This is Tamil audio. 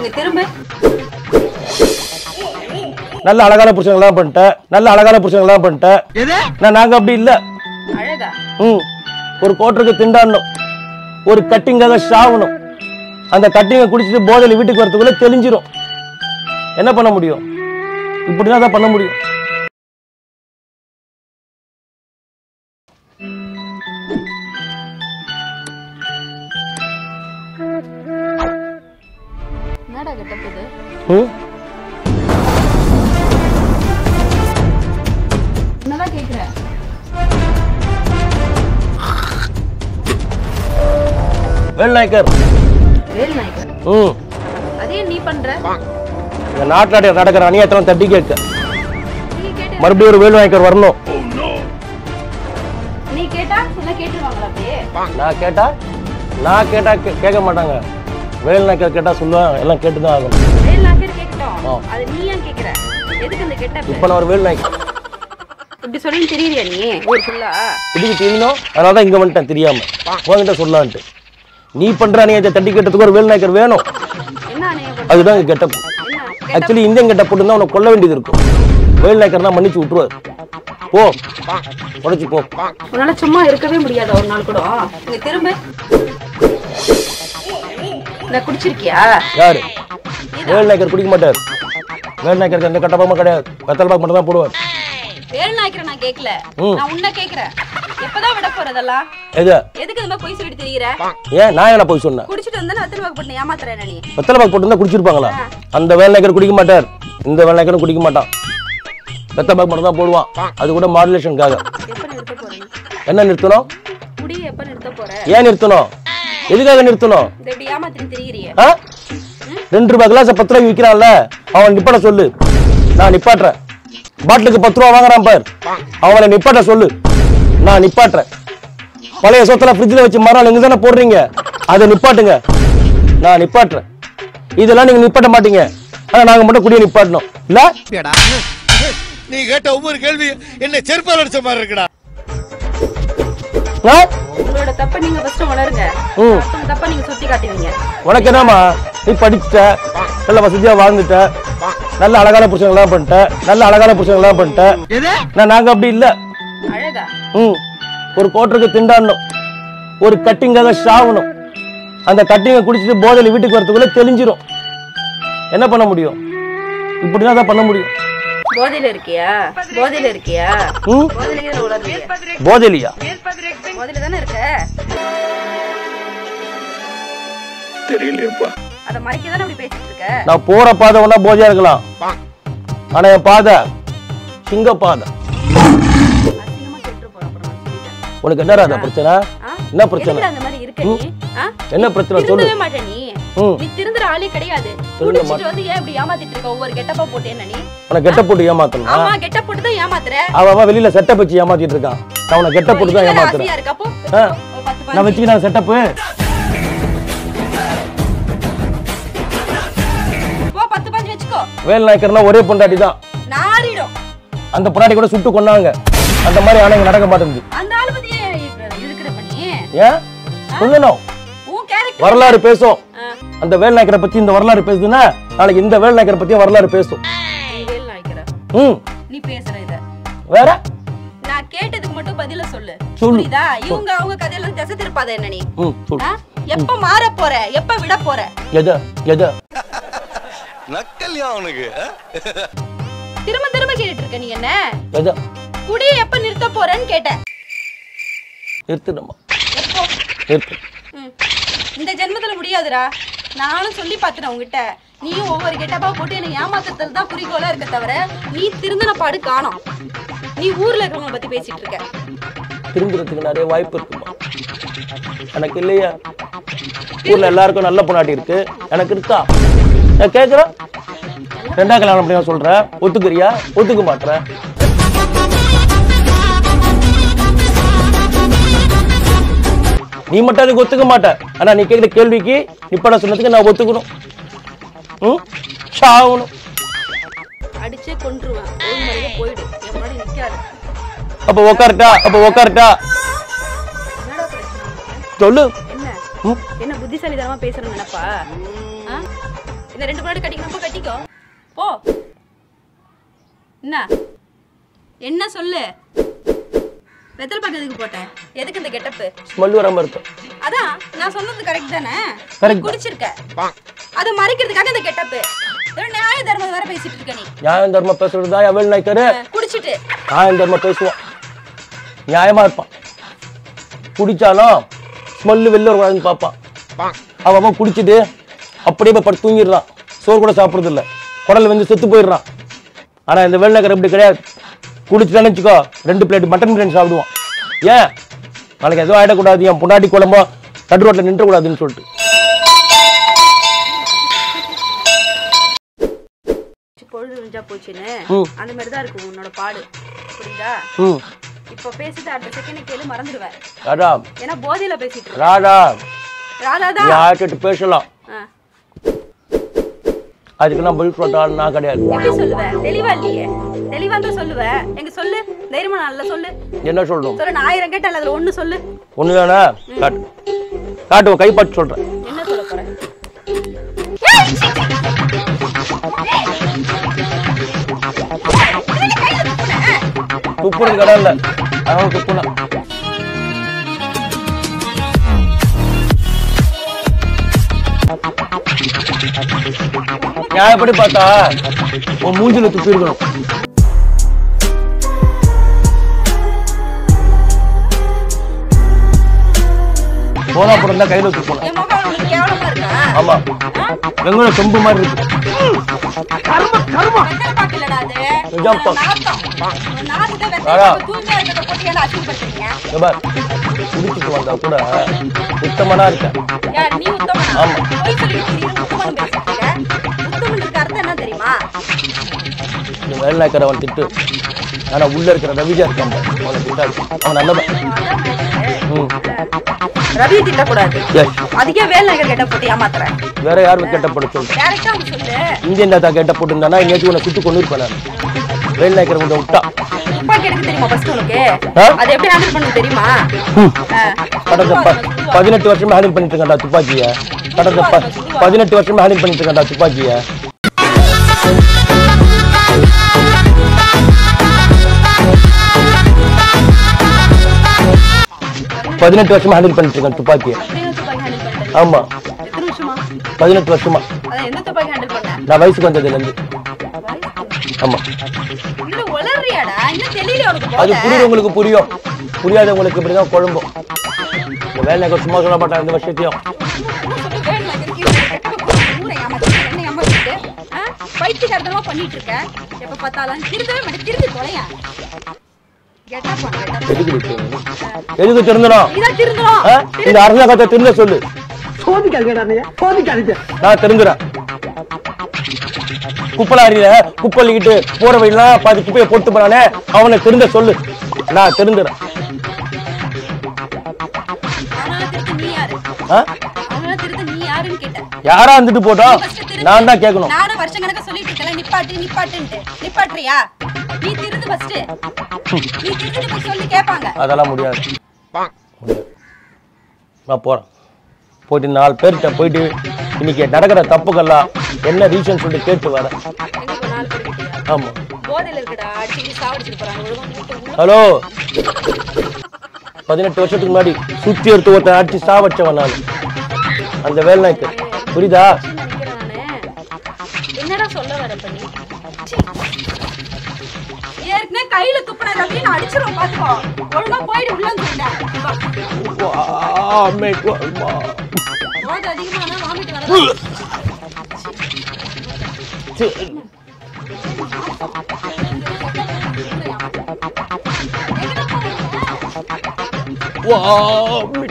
இங்க திரும்ப நல்ல அழகான புருஷங்களாம் பண்ணிட்டேன் நல்ல அழகான புருஷங்களாம் பண்ணிட்டேன் நான் நாங்க அப்படி இல்ல அழகா ம் ஒரு கோட்டருக்கு திண்டாடணும் ஒரு கட்டிங்காக ஷாவணும் அந்த கட்டிங்கை குடிச்சிட்டு போதையில வீட்டுக்கு வரதுக்குள்ள தெளிஞ்சிரும் என்ன பண்ண முடியும் இப்படிதான் தான் பண்ண முடியும் என்னடா கெட்ட போகுது ம் என்னதான் கேக்குற வேல்நாயக்கர் வேல் நாயக்கர் ம் அதே நீ பண்ற இந்த நாட்டில் நடக்கிற அநியாயத்தெல்லாம் தட்டி கேட்க நீ கேட்டு மறுபடியும் ஒரு வேல்நாயக்கர் வரணும் நீ கேட்டா என்ன கேட்டுருவாங்களா அப்படியே நான் கேட்டா நான் கேட்டா கே- கேட்க மாட்டாங்க வேல்நாயக்கர் கேட்டா சொல்லுவேன் எல்லாம் கேட்டு தான் ஆகணும் வேல் நாயக்கர் கேட்கட்டும் ஆ. அது நீ ஏன் கேக்குற எதுக்கு இந்த கெட்ட இப்போ நான் ஒரு வேல்நாயக்கர் இப்படி சொல்லி தெரியலையா நீ ஊர் ஃபுல்லா இதுக்கு தெரியணும் அதனால தான் இங்கே வந்துட்டேன் தெரியாம உங்ககிட்ட சொல்லலான்ட்டு நீ பண்ற அநியாயத்தை தட்டி கேட்டதுக்கு ஒரு வேல்நாயக்கர் வேணும் என்ன அநியாயம் பண்ற? அதுதான் இங்கே கெட்டப் என்ன ஆக்சுவலி இந்தியன் கெட்ட போட்டு உனக்கு கொல்ல வேண்டியது இருக்கும் வேல்நாயக்கர்னா மன்னிச்சு விட்டுருவாரு போ உடச்சு போ உன்னால சும்மா இருக்கவே முடியாது ஒரு நாள் கூட இங்க திரும்ப நான் குடிச்சிருக்கியா யாரு வேல்நாயக்கர் குடிக்க மாட்டார் வேல்நாயக்கருக்கு எந்த கட்டப்பமா கிடையாது வெத்தலை பாக்கு மட்டும் தான் போடுவார் வேல் நாயக்கரை நான் கேட்கல ம். நான் உன்னை கேக்குறேன் எப்பதான் விட போறதெல்லாம் எது எதுக்கு இந்த மாதிரி பொய் சொல்லிட்டு தெரியற ஏன் நான் என்ன போய் சொன்னேன் குடிச்சிட்டு வந்தா அத்தனை வாக்கு போட்டு ஏமாத்துறேன் நீ வெத்தலை பாக்கு போட்டு குடிச்சிருப்பாங்களா அந்த வேல்நாயக்கர் குடிக்க மாட்டார் இந்த வேல்நாயக்கரும் குடிக்க மாட்டான் வெத்தலை பாக்கு மட்டும் தான் போடுவான் அது கூட மாடுலேஷனுக்காக எப்ப நிறுத்த போற நீ என்ன நிறுத்தணும் குடிய எப்ப நிறுத்த போற ஏன் நிறுத்தணும் எதுக்காக நிறுத்தணும் இந்த இப்படி ஏமாத்திட்டு தெரியறிய ஆ ரெண்டு ரூபாய் கிளாஸ் பத்து ரூபாய்க்கு விற்கிறான்ல அவன் நிப்பாட்ட சொல்லு நான் நிப்பாட்டுறேன் பாட்டிலுக்கு பத்து ரூபா வாங்குறான் பார் அவனை நிப்பாட்ட சொல்லு நான் நிப்பாட்டுறேன் பழைய சொத்துல ஃப்ரிட்ஜில் வச்சு மரம் நீங்க தானே போடுறீங்க அதை நிப்பாட்டுங்க நான் நிப்பாட்டுறேன் இதெல்லாம் நீங்க நிப்பாட்ட மாட்டீங்க ஆனா நாங்க மட்டும் குடிய நிப்பாட்டணும் இல்ல நீ கேட்ட ஒவ்வொரு கேள்வி என்ன செருப்பால் அடிச்ச மாதிரி இருக்குடா ஆ? உங்களோட தப்ப நீங்க ஃபர்ஸ்ட் உணருங்க ம். மத்தவங்க தப்ப நீங்க சுத்தி காட்டுவீங்க உனக்கு என்னம்மா நீ படிச்சுட்ட நல்ல வசதியா வாழ்ந்துட்ட நல்ல அழகான புருஷங்களாம் பண்ணிட்ட நல்ல அழகான புருஷங்களாம் பண்ணிட்ட நான் நாங்க அப்படி இல்ல அழகா ம் ஒரு கோட்டருக்கு திண்டாடணும் ஒரு கட்டிங்காக ஷாவணும் அந்த கட்டிங்கை குடிச்சிட்டு போதையில வீட்டுக்கு வரதுக்குள்ள தெளிஞ்சிரும் என்ன பண்ண முடியும் இப்படிதான் தான் பண்ண முடியும் போதையில இருக்கியா போதையில இருக்கியா ம் போதையில தான் உளறீங்க போதையிலையா போதையில தானே இருக்க தெரியலையப்பா அத மறைக்க தானே அப்படி பேசிட்டு இருக்க நான் போற பாதை ஒன்னா போதையா இருக்கலாம் ஆனா என் பாதை சிங்க பாதை அசிங்கமா கெட்டு போற அப்புறம் நான் சொல்லிட்டேன். உனக்கு என்ன ராதா பிரச்சனை ஆ? என்ன பிரச்சனை எதுக்குடா அந்த மாதிரி இருக்க நீ ஆ? என்ன பிரச்சனை சொல்லு திருந்தவே மாட்டே நீ ம் நீ திருந்துற ஆளே கிடையாது குடிச்சிட்டு வந்து ஏன் இப்படி ஏமாத்திட்டு இருக்க ஒவ்வொரு கெட்டப்பா போட்டு என்ன நீ உனக்கு கெட்ட போட்டு ஏமாத்தணும் ஆமா கெட்ட போட்டு தான் ஏமாத்துற அவன் அவன் வெளியில செட்டப் வச்சு ஏமாத்திட்டு இருக்கான் நான் உனக்கு கெட்ட போட்டு தான் இதுதானே ஏமாத்துறேன் ஆசையா இருக்கு அப்போ ஆ. ஒரு பத்து நான் பாஞ்சு வச்சுக்கிறேன் செட்டப்பு போ பத்து பாஞ்சு வச்சுக்கோ வேல் நாயக்கர்னா ஒரே பொண்டாட்டி தான் நாரிடும் அந்த பொண்டாட்டி கூட சுட்டு கொண்டாங்க அந்த மாதிரி ஆனா நடக்க மாட்டேங்குது அந்த ஆளு பத்தி ஏன் இருக்கிற பண்ணி ஏன் சொல்லணும் உன் கேரக்டர் வரலாறு பேசும் அந்த வேல் நாயக்கரை பத்தி இந்த வரலாறு பேசுதுன்னா நாளைக்கு இந்த வேல் நாயக்கரை பத்தியும் வரலாறு பேசும் நீ வேல் நாய்க்கிற ம் நீ பேசுற இத வேற நான் கேட்டதுக்கு மட்டும் பதில சொல்லு சொல்லு. புரியுதா இவங்க அவங்க கதையெல்லாம் திசை திருப்பாத என்ன நீ ம் சொல்லு ஆ? எப்ப மாற போற எப்ப விட போற எத எத நக்கல்யா அவனுக்கு திரும்ப திரும்ப கேட்டுட்டு இருக்க நீ என்ன எத குடிய எப்ப நிறுத்த போறேன்னு கேட்டேன் நிறுத்துடமா எப்போ நிறுத்து ம். இந்த ஜென்மத்துல முடியாதுடா நானும் சொல்லி பார்த்தேன் உங்ககிட்ட நீயும் ஒவ்வொரு கெட்டப்பா போட்டு என்னை ஏமாத்துறது தான் குறிக்கோளா இருக்க தவிர நீ திருந்தின பாடு காணோம் நீ ஊர்ல இருக்கவங்கள பத்தி பேசிட்டு இருக்க திரும்புறதுக்கு நிறைய வாய்ப்பு இருக்குமா எனக்கு இல்லையா ஊர்ல எல்லாருக்கும் நல்ல பொண்டாட்டி இருக்கு எனக்கு இருக்கா நான் கேட்குறேன் ரெண்டா கல்யாணம் பண்ணி சொல்றேன் ஒத்துக்கிறியா ஒத்துக்க மாட்டேன் நீ மட்டும் அதுக்கு ஒத்துக்க மாட்ட ஆனா நீ கேட்குற கேள்விக்கு நிப்பட சொன்னதுக்கு நான் ஒத்துக்கணும் ம் சாகணும் அடிச்சே கொன்றுவேன் ஒரு முறையே போயிடு என் முன்னாடி நிக்காது அப்ப உக்காரட்டா அப்ப உக்காரட்டா என்னடா பிரச்சனை உனக்கு? சொல்லு என்ன ம் என்ன புத்திசாலித்தனமா பேசுறேன்னு நினைப்பா ஆ? இந்த ரெண்டு பிளாட் கட்டிக்கணும் கட்டிக்கோ போ என்ன என்ன சொல்லு வெத்தலை பார்க்கறதுக்கு போட்டேன் எதுக்கு இந்த கெட்டப்பு ஸ்மெல் வராம இருக்கும் அதான் நான் சொன்னது கரெக்ட் தானே Correct. நீ குடிச்சிருக்க அதை மறைக்கிறதுக்காக இந்த கெட்டப்பு நியாய தர்மம் வேற பேசிட்டு இருக்க நீ நியாயம் தர்மம் பேசுறது தான் எவ்வளவு நாய்க்காரு குடிச்சிட்டு நியாயம் தர்மம் பேசுவான் நியாயமா இருப்பான் குடிச்சாலும் ஸ்மெல்லு வெளில வரக்கூடாதுன்னு பார்ப்பான் அவன் அவன் குடிச்சிட்டு அப்படியே போய் படுத்து தூங்கிடுறான் சோறு கூட சாப்பிடுறது இல்ல குடல் வந்து செத்து போயிடுறான் ஆனா இந்த வெள்ளக்கரை இப்படி கிடையாது குடிச்சுட்டான்னு வச்சுக்கோ ரெண்டு பிளேட் மட்டன் பிரியாணி சாப்பிடுவான் ஏன் நாளைக்கு எதுவும் ஆயிடக்கூடாது என் பொண்டாட்டி குழம்போ நடு ரோட்டில் நின்றக்கூடாதுன்னு சொல்லிட்டு பொழுது விஞ்சா போச்சுன்னு ம். அந்த மாதிரி தான் இருக்கும் உன்னோட பாடு புரியுதா ம் இப்போ பேசிட்டு அடுத்த செகண்ட் கேளு மறந்துடுவேன் ராடா ஏன்னா போதையில பேசிட்டு இருக்க ராடா ராதா நீ தான் யார்கிட்ட பேசலாம் ஆ. அதுக்கு நான் பதில் சொல்லிட்டால் நான் கிடையாது எப்படி சொல்லுவ தெளிவா இல்லையே தெளிவா தான் சொல்லுவ எங்க சொல்லு தைரியமா நல்லா சொல்லு என்ன சொல்லணும் சொல்லு நான் ஆயிரம் கேட்டேன் அதுல ஒண்ணு சொல்லு ஒன்று தானே காட்டு காட்டு உன் கைப்பாட்டு சொல்கிறேன் என்ன சொல்ல போற துப்புறது கடை இல்லை அதனால துப்புனா நியாயப்படி பார்த்தா உன் மூஞ்சில துப்பி இருக்கணும் போனா அப்புறம் தான் கையில துப்பணும் என் முகம் உனக்கு கேவலமா இருக்கா ஆமா வெங்கல சொம்பு மாதிரி இருக்கு வெத்தலை பாக்கலடா அது நிஜம் பாக்கு. நாத்தம் உன் நாத்தத்தை வெத்தலை வாடா. பாக்கு தூய்மையா இருக்கிறத போட்டு ஏன்டா அசிங்கப்படுத்துறீங்க இங்க பார் குடிச்சிட்டு வந்தா கூட உத்தமனா இருக்கேன் யார் நீ உத்தமனா ஆமா. போய் சொல்லிட்டு திடீர்னு உத்தமன் பேசிட்டு இருக்க உத்தமனுக்கு அர்த்தம் என்ன தெரியுமா இந்த வேலைக்கார அவன் திட்டு ஆனா உள்ள இருக்கிற ரவிஜா இருக்கான் பாரு, அவனை திட்டாது அவன் நல்லவன் அதான் matter. ம் ரவி திட்டக்கூடாது எஸ் அதுக்கே வேலை நகர் கேட்ட போட்டு ஏமாத்துறேன் வேற யாரும் கெட்டப்பட சொல்றேன் டேரக்டா அவங்க சொல்லு இந்தியன் தாத்தா கெட்ட போட்டுருந்தானா நேற்று உன்னை சுட்டு கொண்டு இருப்பேன் நான் வேலைக்கார உன்னை விட்டா துப்பாக்கி எடுக்க தெரியுமா ஃபர்ஸ்ட் உனக்கு ஆ? அது எப்படி ஹேண்டில் பண்ண தெரியுமா ம். ஆ. கடந்த ப- பதினெட்டு வருஷமா ஹேண்டில் பண்ணிட்டு இருக்கேன்டா துப்பாக்கிய கடந்த ப- பதினெட்டு வருஷமா ஹேண்டில் பண்ணிட்டு இருக்கேன்டா துப்பாக்கிய பதினெட்டு வருஷமா ஹேண்டில் பண்ணிட்டு இருக்கேன் துப்பாக்கிய அப்படின்னு துப்பாக்கி ஹேண்டில் பண்ணிட்டேன் ஆமா எத்தனை வருஷமா பதினெட்டு வருஷமா அதான் எந்த துப்பாக்கி ஹேண்டில் பண்ண நான் வயசுக்கு வந்ததுல இருந்து ஆமா இல்ல உளறியாடா இன்னும் தெரியல உனக்கு அது போல புரியுறவங்களுக்கு புரியும் புரியாதவங்களுக்கு இப்படிதான் குழம்பும் இந்த வேலை சும்மா சொல்ல மாட்டான் இந்த விஷயத்தையும் பைத்தியக்காரத்தனமா பண்ணிட்டு இருக்க எப்ப பார்த்தாலும் திருந்தவே மாட்டேன் திருந்தி தொலையா கெட்டா பண்ண எதுக்கு இருக்கு? எதுக்கு திருந்தணும் இதான் திருந்தணும் ஆ? இந்த அரசாங்கத்தை திருந்த சொல்லு நான் திருந்துறேன் குப்பலாரியில குப்பலிக்கிட்டு போற வழியெல்லாம் பாதி குப்பையை போட்டு போறானே அவனை திருந்த சொல்லு நான் திருந்துறேன் அவனால திருத்த நீ யாரு ஆ? அவனால திருத்த நீ யாருன்னு கேட்டேன் யாரா இருந்துட்டு போட்டோம் First திரு- நான் தான் கேட்கணும் நானும் வருஷம் கணக்கா சொல்லிட்டு இருக்கல நிப்பாட்டு நிப்பாட்டுன்ட்டு நிப்பாட்டுறியா நீ திருந்து ஃபர்ஸ்ட் நீ திருந்துட்டு போய் சொல்லி கேட்பாங்க அதெல்லாம் முடியாது முடியாது நான் போறேன் போயிட்டு நாலு பேர்கிட்ட போயிட்டு இன்னைக்கு நடக்கிற தப்புக்கெல்லாம் என்ன ரீசன் சொல்லிட்டு கேட்டு வரேன் எங்க இப்போ நாலு பேர் கிட்டயா ஆமா போதையில இருக்கடா அடிச்சுட்டு சாவடிச்சிட்டு போறாங்க ஒழுங்கா வீட்டு உள்ள ஹலோ பதினெட்டு வருஷத்துக்கு முன்னாடி சுத்தி எடுத்து ஒருத்தன் அடிச்சு சாவச்சவன் நான் அந்த வேலை நாய்க்கு புரியுதா நினைக்கிறேன் நானு என்னடா சொல்ல வர பண்ணி ஏற்கனவே கையில துப்புன ரவி நான் அடிச்சிருவோம் பாத்துக்கோ ஒழுங்கா போயிடு உள்ள சொல்லிட்டேன் போது அதிகமான வாமிட்டு வரதான் எங்கடா போறீங்க?